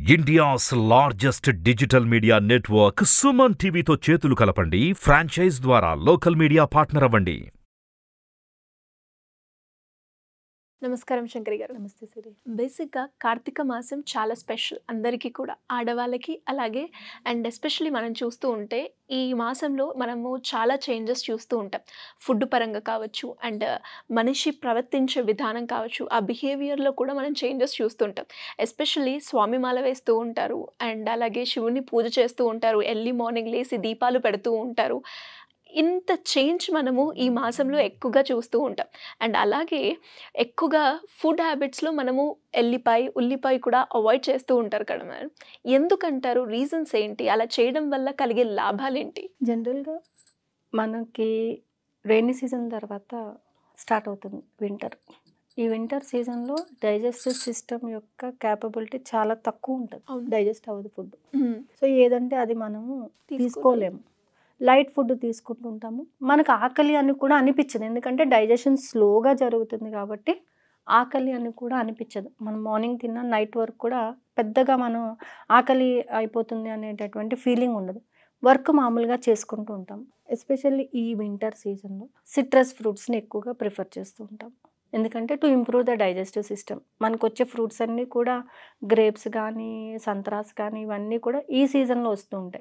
India's largest digital media network Suman టీవీతో చేతులు కలపండి ఫ్రాంచైజ్ ద్వారా లోకల్ మీడియా పార్ట్నర్ అవ్వండి నమస్కారం శంకరి గారు నమస్తే సిరి బేసిక్గా కార్తీక మాసం చాలా స్పెషల్ అందరికీ కూడా ఆడవాళ్ళకి అలాగే అండ్ ఎస్పెషల్లీ మనం చూస్తూ ఉంటే ఈ మాసంలో మనము చాలా చేంజెస్ చూస్తూ ఉంటాం ఫుడ్ పరంగా కావచ్చు అండ్ మనిషి ప్రవర్తించే విధానం కావచ్చు ఆ బిహేవియర్లో కూడా మనం చేంజెస్ చూస్తుంటాం ఎస్పెషల్లీ స్వామి మాల వేస్తూ ఉంటారు అండ్ అలాగే శివుని పూజ చేస్తూ ఉంటారు ఎర్లీ మార్నింగ్ లేసి దీపాలు పెడుతూ ఉంటారు ఇంత చేంజ్ మనము ఈ మాసంలో ఎక్కువగా చూస్తూ ఉంటాం అండ్ అలాగే ఎక్కువగా ఫుడ్ హ్యాబిట్స్లో మనము ఎల్లిపాయ ఉల్లిపాయ కూడా అవాయిడ్ చేస్తూ ఉంటారు కదా మేడం ఎందుకంటారు రీజన్స్ ఏంటి అలా చేయడం వల్ల కలిగే లాభాలేంటి జనరల్గా మనకి రైనీ సీజన్ తర్వాత స్టార్ట్ అవుతుంది వింటర్ ఈ వింటర్ సీజన్లో డైజెస్టివ్ సిస్టమ్ యొక్క క్యాపబిలిటీ చాలా తక్కువ ఉంటుంది అవును. డైజెస్ట్ అవ్వదు ఫుడ్ సో ఏదంటే అది మనము తీసుకోలేము లైట్ ఫుడ్ తీసుకుంటుంటాము మనకు ఆకలి అని కూడా అనిపించదు ఎందుకంటే డైజెషన్ స్లోగా జరుగుతుంది కాబట్టి ఆకలి అని కూడా అనిపించదు మనం మార్నింగ్ తిన్న నైట్ వరకు కూడా పెద్దగా మనం ఆకలి అయిపోతుంది అనేటటువంటి ఫీలింగ్ ఉండదు వర్క్ మామూలుగా చేసుకుంటూ ఉంటాం ఎస్పెషల్లీ ఈ వింటర్ సీజన్లో సిట్రస్ ఫ్రూట్స్ని ఎక్కువగా ప్రిఫర్ చేస్తూ ఉంటాం ఎందుకంటే to improve the digestive system మనకు వచ్చే ఫ్రూట్స్ అన్నీ కూడా గ్రేప్స్ కానీ సంత్రాస్ కానీ ఇవన్నీ కూడా ఈ సీజన్లో వస్తూ ఉంటాయి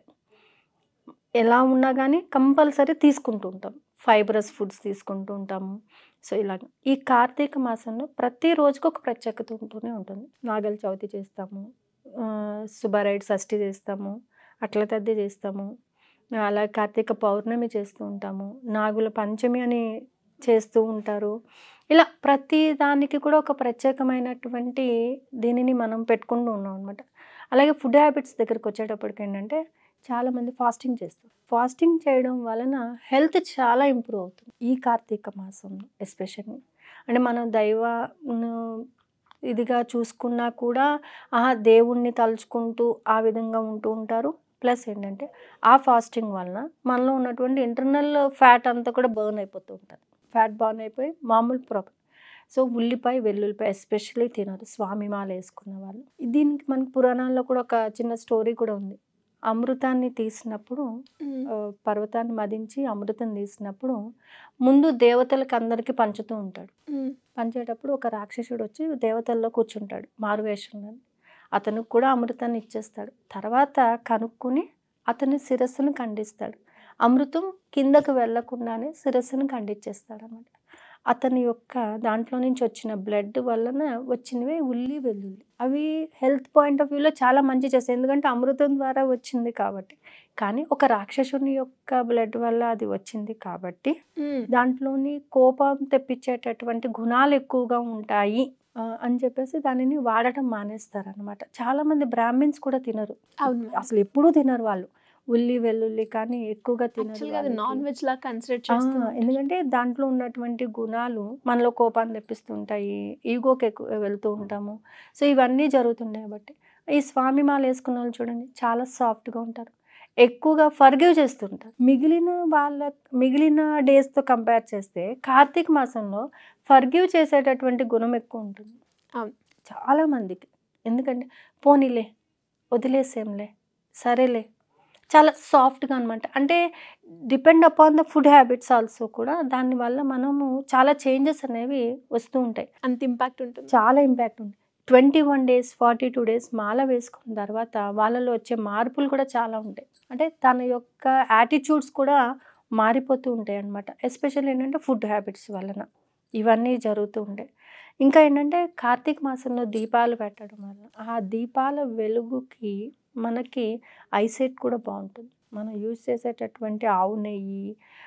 ఎలా ఉన్నా కానీ కంపల్సరీ తీసుకుంటూ ఉంటాం ఫైబరస్ ఫుడ్స్ తీసుకుంటూ ఉంటాము సో ఇలాగ ఈ కార్తీక మాసంలో ప్రతి రోజుకి ఒక ప్రత్యేకత ఉంటూనే ఉంటుంది నాగల చవితి చేస్తాము ఆ, సుబ్బారాయుడు షష్ఠి చేస్తాము అట్ల తద్ది చేస్తాము అలా కార్తీక పౌర్ణమి చేస్తూ ఉంటాము నాగుల పంచమి అని చేస్తూ ఉంటారు ఇలా ప్రతి దానికి కూడా ఒక ప్రత్యేకమైనటువంటి దీనిని మనం పెట్టుకుంటూ ఉన్నాం అనమాట అలాగే ఫుడ్ హ్యాబిట్స్ దగ్గరికి వచ్చేటప్పటికి ఏంటంటే చాలామంది ఫాస్టింగ్ చేస్తారు ఫాస్టింగ్ చేయడం వలన హెల్త్ చాలా ఇంప్రూవ్ అవుతుంది ఈ కార్తీక మాసంలో ఎస్పెషల్లీ అంటే మనం దైవ ను- ఇదిగా చూసుకున్నా కూడా ఆ దేవుణ్ణి తలుచుకుంటూ ఆ విధంగా ఉంటూ ఉంటారు ప్లస్ ఏంటంటే ఆ ఫాస్టింగ్ వలన మనలో ఉన్నటువంటి ఇంటర్నల్ ఫ్యాట్ అంతా కూడా బర్న్ అయిపోతూ ఉంటుంది ఫ్యాట్ బర్న్ అయిపోయి మామూలు ప్రాబ్లం సో ఉల్లిపాయ వెల్లుల్లిపాయ ఎస్పెషల్లీ తినరు స్వామి మాల వేసుకున్న వాళ్ళు దీనికి మనకి పురాణాల్లో కూడా ఒక చిన్న స్టోరీ కూడా ఉంది అమృతాన్ని తీసినప్పుడు ఆ, పర్వతాన్ని మదించి అమృతం తీసినప్పుడు ముందు దేవతలకు అందరికీ పంచుతూ ఉంటాడు పంచేటప్పుడు ఒక రాక్షసుడు వచ్చి దేవతల్లో కూర్చుంటాడు మారువేషంలో అతను కూడా అమృతాన్ని ఇచ్చేస్తాడు తర్వాత కనుక్కొని అతని శిరస్సును ఖండిస్తాడు అమృతం కిందకు వెళ్లకుండానే శిరస్సును ఖండించేస్తాడు అనమాట అతని యొక్క దాంట్లో నుంచి వచ్చిన బ్లడ్ వలన వచ్చినవే ఉల్లి వెల్లుల్లి అవి హెల్త్ పాయింట్ ఆఫ్ వ్యూలో చాలా మంచి చేస్తాయి ఎందుకంటే అమృతం ద్వారా వచ్చింది కాబట్టి కానీ ఒక రాక్షసుని యొక్క బ్లడ్ వల్ల అది వచ్చింది కాబట్టి దాంట్లోని కోపం తెప్పించేటటువంటి గుణాలు ఎక్కువగా ఉంటాయి ఆ, అని చెప్పేసి దానిని వాడటం మానేస్తారు అనమాట చాలా మంది బ్రాహ్మిన్స్ కూడా తినరు అవును అసలు ఎప్పుడూ తినరు వాళ్ళు ఉల్లి వెల్లుల్లి కానీ ఎక్కువగా తినరు యాక్చువల్గా అది వాళ్ళకి. నాన్ వెజ్ లా కన్సిడర్ ఆ, చేస్తాం ఎందుకంటే దాంట్లో ఉన్నటువంటి గుణాలు మనలో కోపాన్ని తెప్పిస్తుంటాయి ఈగోకి ఎక్కువ వెళ్తూ ఉంటాము సో ఇవన్నీ జరుగుతుంటాయి కాబట్టి ఈ స్వామి మాల వేసుకున్న వాళ్ళు చూడండి చాలా సాఫ్ట్గా ఉంటారు ఎక్కువగా ఫర్గివ్ చేస్తుంటారు మిగిలిన వాళ్ళ మిగిలిన డేస్తో కంపేర్ చేస్తే కార్తీక మాసంలో ఫర్గివ్ చేసేటటువంటి గుణం ఎక్కువ ఉంటుంది అవును. చాలా మందికి ఎందుకంటే పోనీలే వదిలేసేంలే సరేలే చాలా సాఫ్ట్గా అనమాట అంటే depend upon the food habits also కూడా దానివల్ల మనము చాలా చేంజెస్ అనేవి వస్తూ ఉంటాయి అంత ఇంపాక్ట్ ఉంటుంది చాలా ఇంపాక్ట్ ఉంది twenty one days forty two days మాల వేసుకున్న తర్వాత వాళ్ళలో వచ్చే మార్పులు కూడా చాలా ఉంటాయి అంటే తన యొక్క యాటిట్యూడ్స్ కూడా మారిపోతూ ఉంటాయి అన్నమాట ఎస్పెషల్లీ ఏంటంటే ఫుడ్ హ్యాబిట్స్ వలన ఇవన్నీ జరుగుతూ ఉంటాయి ఇంకా ఏంటంటే కార్తీక మాసంలో దీపాలు పెట్టడం వల్ల ఆ దీపాల వెలుగుకి మనకి ఐసైట్ కూడా బాగుంటుంది మనం యూజ్ చేసేటటువంటి ఆవు నెయ్యి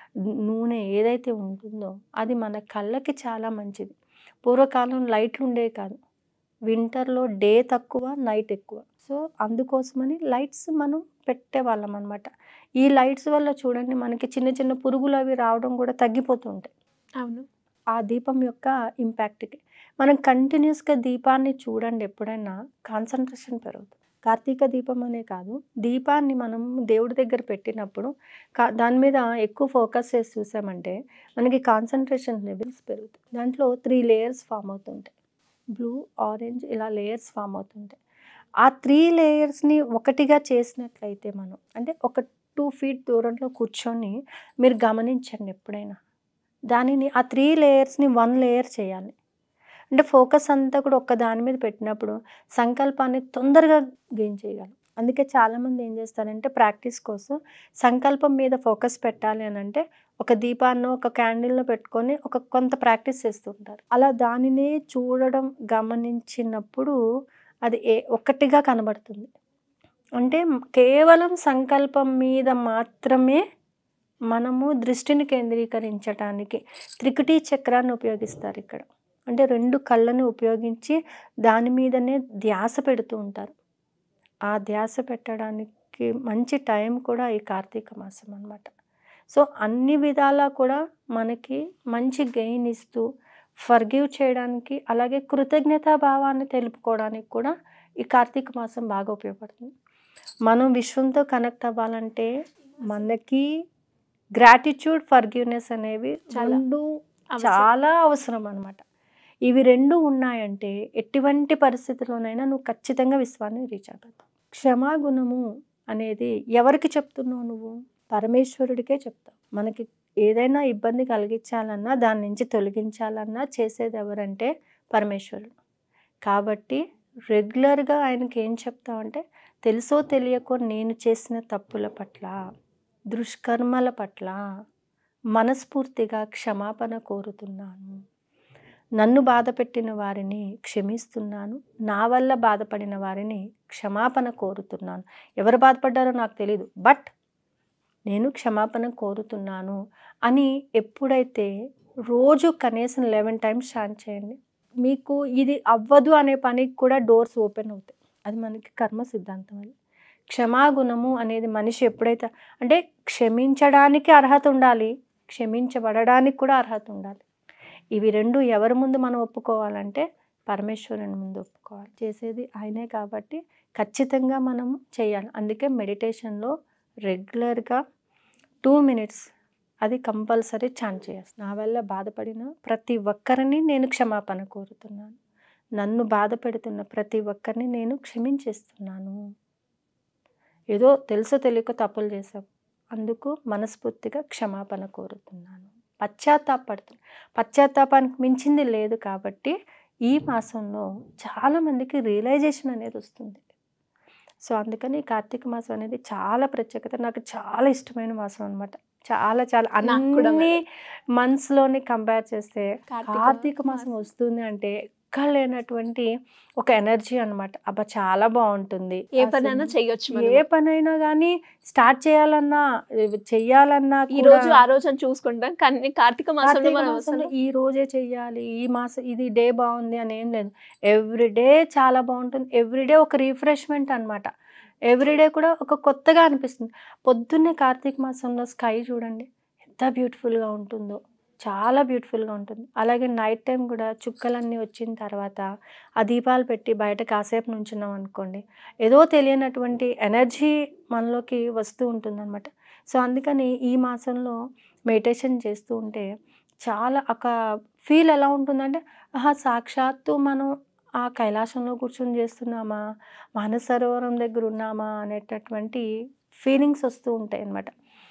నూనె ఏదైతే ఉంటుందో అది మన కళ్ళకి చాలా మంచిది పూర్వకాలం లైట్లు ఉండేవి కాదు వింటర్లో డే తక్కువ నైట్ ఎక్కువ సో అందుకోసమని లైట్స్ మనం పెట్టేవాళ్ళం అనమాట ఈ లైట్స్ వల్ల చూడండి మనకి చిన్న చిన్న పురుగులు అవి రావడం కూడా తగ్గిపోతూ ఉంటాయి అవును ఆ దీపం యొక్క ఇంపాక్ట్కి మనం కంటిన్యూస్గా దీపాన్ని చూడండి ఎప్పుడైనా కాన్సన్ట్రేషన్ పెరుగుతుంది కార్తీక దీపం అనే కాదు దీపాన్ని మనం దేవుడి దగ్గర పెట్టినప్పుడు కా- దాని మీద ఎక్కువ ఫోకస్ చేసి చూసామంటే మనకి కాన్సన్ట్రేషన్ లెవెల్స్ పెరుగుతాయి దాంట్లో త్రీ లేయర్స్ ఫామ్ అవుతుంటాయి బ్లూ ఆరెంజ్ ఇలా లేయర్స్ ఫామ్ అవుతుంటాయి ఆ త్రీ లేయర్స్ని ఒకటిగా చేసినట్లయితే మనం అంటే ఒక టూ ఫీట్ దూరంలో కూర్చొని మీరు గమనించండి ఎప్పుడైనా దానిని ఆ త్రీ లేయర్స్ని వన్ లేయర్ చేయాలి అంటే ఫోకస్ అంతా కూడా ఒక్క దాని మీద పెట్టినప్పుడు సంకల్పాన్ని తొందరగా గెయిన్ చేయగలం అందుకే చాలామంది ఏం చేస్తారంటే ప్రాక్టీస్ కోసం సంకల్పం మీద ఫోకస్ పెట్టాలి అని అంటే ఒక దీపాన్ని ఒక క్యాండిల్ను పెట్టుకొని ఒక కొంత ప్రాక్టీస్ చేస్తుంటారు అలా దానినే చూడడం గమనించినప్పుడు అది ఏ ఒక్కటిగా కనబడుతుంది అంటే కేవలం సంకల్పం మీద మాత్రమే మనము దృష్టిని కేంద్రీకరించడానికి త్రికుటి చక్రాన్ని ఉపయోగిస్తారు ఇక్కడ అంటే రెండు కళ్ళని ఉపయోగించి దాని మీదనే ధ్యాస పెడుతూ ఉంటారు ఆ ధ్యాస పెట్టడానికి మంచి టైం కూడా ఈ కార్తీక మాసం అన్నమాట సో అన్ని విధాలా కూడా మనకి మంచి గెయిన్ ఇస్తూ ఫర్గివ్ చేయడానికి అలాగే కృతజ్ఞతా భావాన్ని తెలుపుకోవడానికి కూడా ఈ కార్తీక మాసం బాగా ఉపయోగపడుతుంది మనం విశ్వంతో కనెక్ట్ అవ్వాలంటే మనకి గ్రాటిట్యూడ్ ఫర్గివ్నెస్ అనేవి చాలా రెండు అవసరం. చాలా అవసరం అనమాట ఇవి రెండు ఉన్నాయంటే ఎటువంటి పరిస్థితిలోనైనా నువ్వు ఖచ్చితంగా విశ్వాన్ని రీచ్ అవుతావు క్షమాగుణము అనేది ఎవరికి చెప్తున్నావు నువ్వు పరమేశ్వరుడికే చెప్తావు మనకి ఏదైనా ఇబ్బంది కలిగించాలన్నా దాని నుంచి తొలగించాలన్నా చేసేది ఎవరంటే పరమేశ్వరుడు కాబట్టి రెగ్యులర్గా ఆయనకి ఏం చెప్తామంటే తెలుసో తెలియకో నేను చేసిన తప్పుల పట్ల దుష్కర్మల పట్ల మనస్ఫూర్తిగా క్షమాపణ కోరుతున్నాను నన్ను బాధపెట్టిన వారిని క్షమిస్తున్నాను నా వల్ల బాధపడిన వారిని క్షమాపణ కోరుతున్నాను ఎవరు బాధపడ్డారో నాకు తెలియదు బట్ నేను క్షమాపణ కోరుతున్నాను అని ఎప్పుడైతే రోజు కనీసం లెవెన్ టైమ్స్ స్టార్ట్ చేయండి మీకు ఇది అవ్వదు అనే పనికి కూడా డోర్స్ ఓపెన్ అవుతాయి అది మనకి కర్మ సిద్ధాంతం అది క్షమాగుణము అనేది మనిషి ఎప్పుడైతే అంటే క్షమించడానికి అర్హత ఉండాలి క్షమించబడడానికి కూడా అర్హత ఉండాలి ఇవి రెండు ఎవరి ముందు మనం ఒప్పుకోవాలంటే పరమేశ్వరుని ముందు ఒప్పుకోవాలి చేసేది ఆయనే కాబట్టి ఖచ్చితంగా మనం చేయాలి అందుకే మెడిటేషన్లో రెగ్యులర్గా టూ మినిట్స్ అది కంపల్సరీ చాంట్ చేయాలి నా వల్ల బాధపడిన ప్రతి ఒక్కరిని నేను క్షమాపణ కోరుతున్నాను నన్ను బాధ పెడుతున్న ప్రతి ఒక్కరిని నేను క్షమించేస్తున్నాను ఏదో తెలుసో తెలియక తప్పులు చేశాం అందుకు మనస్ఫూర్తిగా క్షమాపణ కోరుతున్నాను పశ్చాత్తాపడుతుంది పశ్చాత్తాపానికి మించింది లేదు కాబట్టి ఈ మాసంలో చాలామందికి రియలైజేషన్ అనేది వస్తుంది సో అందుకని ఈ కార్తీక మాసం అనేది చాలా ప్రత్యేకత నాకు చాలా ఇష్టమైన మాసం అనమాట చాలా చాలా నాకు కూడా అన్ని మరి. మంత్స్లోని కంపేర్ చేస్తే కార్తీక కార్తీక మాసం వస్తుంది అంటే ఎక్కడ లేనటువంటి ఒక ఎనర్జీ అన్నమాట అబ్బా చాలా బాగుంటుంది ఏ అసలు పనైనా చెయ్యొచ్చు మనం. ఏ పనైనా కానీ స్టార్ట్ చేయాలన్నా చెయ్యాలన్నా ఈ కూడా రోజు ఆ రోజు అని చూసుకుంటాం కానీ కార్తీక మాసంలో కార్తీక మనం మాసంలో అసలు ఈ రోజే చెయ్యాలి ఈ మాసం ఇది డే బాగుంది అని ఏం లేదు ఎవ్రీ డే చాలా బాగుంటుంది ఎవ్రీ డే ఒక రిఫ్రెష్మెంట్ అనమాట ఎవ్రీడే కూడా ఒక కొత్తగా అనిపిస్తుంది పొద్దున్నే కార్తీక మాసంలో స్కై చూడండి ఎంత బ్యూటిఫుల్గా ఉంటుందో చాలా బ్యూటిఫుల్గా ఉంటుంది అలాగే నైట్ టైం కూడా చుక్కలన్నీ వచ్చిన తర్వాత ఆ దీపాలు పెట్టి బయట కాసేపు నుంచున్నాం అనుకోండి ఏదో తెలియనటువంటి ఎనర్జీ మనలోకి వస్తూ ఉంటుందన్నమాట సో అందుకని ఈ మాసంలో మెడిటేషన్ చేస్తూ ఉంటే చాలా ఒక ఫీల్ ఎలా ఉంటుందంటే ఆహా సాక్షాత్తు మనం ఆ కైలాసంలో కూర్చొని చేస్తున్నామా మానసరోవరం దగ్గర ఉన్నామా అనేటటువంటి ఫీలింగ్స్ వస్తూ ఉంటాయి అన్నమాట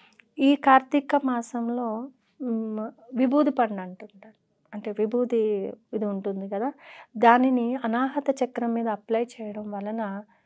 ఈ కార్తీక మాసంలో మ్, విభూది పండు అంటుంటారు అంటే విభూది ఇది ఉంటుంది కదా దానిని అనాహత చక్రం మీద అప్లై చేయడం వలన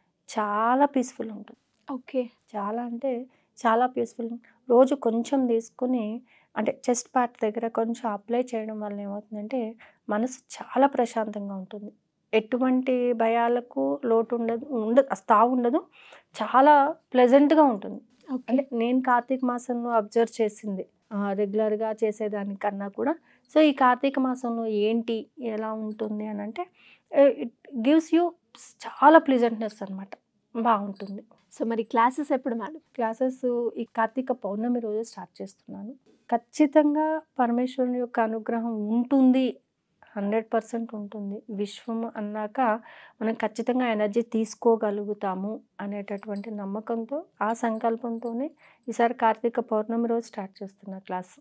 చాలా పీస్ఫుల్ ఉంటుంది ఓకే చాలా అంటే చాలా పీస్ఫుల్ రోజు కొంచెం తీసుకుని అంటే చెస్ట్ పార్ట్ దగ్గర కొంచెం అప్లై చేయడం వల్ల ఏమవుతుందంటే మనసు చాలా ప్రశాంతంగా ఉంటుంది ఎటువంటి భయాలకు లోటు ఉండదు ఉండదు స్థావు ఉండదు చాలా ప్లెజెంట్గా ఉంటుంది ఓకే అంటే నేను కార్తీక మాసంలో అబ్జర్వ్ చేసింది ఆ, రెగ్యులర్గా చేసేదానికన్నా కూడా సో ఈ కార్తీక మాసంలో ఏంటి ఎలా ఉంటుంది అని అంటే ఇట్ గివ్స్ యూ చాలా ప్లెజెంట్నెస్ అనమాట బాగుంటుంది సో మరి క్లాసెస్ ఎప్పుడు మేడం క్లాసెస్ ఈ కార్తీక పౌర్ణమి రోజు స్టార్ట్ చేస్తున్నాను ఖచ్చితంగా పరమేశ్వరుని యొక్క అనుగ్రహం ఉంటుంది హండ్రెడ్ పర్సెంట్ ఉంటుంది విశ్వం అన్నాక మనం ఖచ్చితంగా ఎనర్జీ తీసుకోగలుగుతాము అనేటటువంటి నమ్మకంతో ఆ సంకల్పంతోనే ఈసారి కార్తీక పౌర్ణమి రోజు స్టార్ట్ చేస్తున్న క్లాస్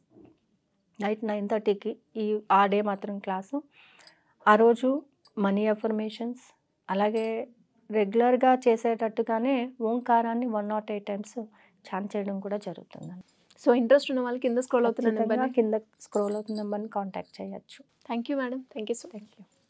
నైట్ నైన్ థర్టీకి ఈ ఆ డే మాత్రం క్లాసు ఆ రోజు మనీ అఫర్మేషన్స్ అలాగే రెగ్యులర్గా చేసేటట్టుగానే ఓంకారాన్ని one naught eight times chant చేయడం కూడా జరుగుతుందండి సో ఇంట్రెస్ట్ ఉన్న వాళ్ళకి కింద స్క్రోల్ అవుతున్న ఖచ్చితంగా నెంబర్ కింద స్క్రోల్ అవుతున్న నెంబర్ని కాంటాక్ట్ చేయొచ్చు thank you madam thank you so thank you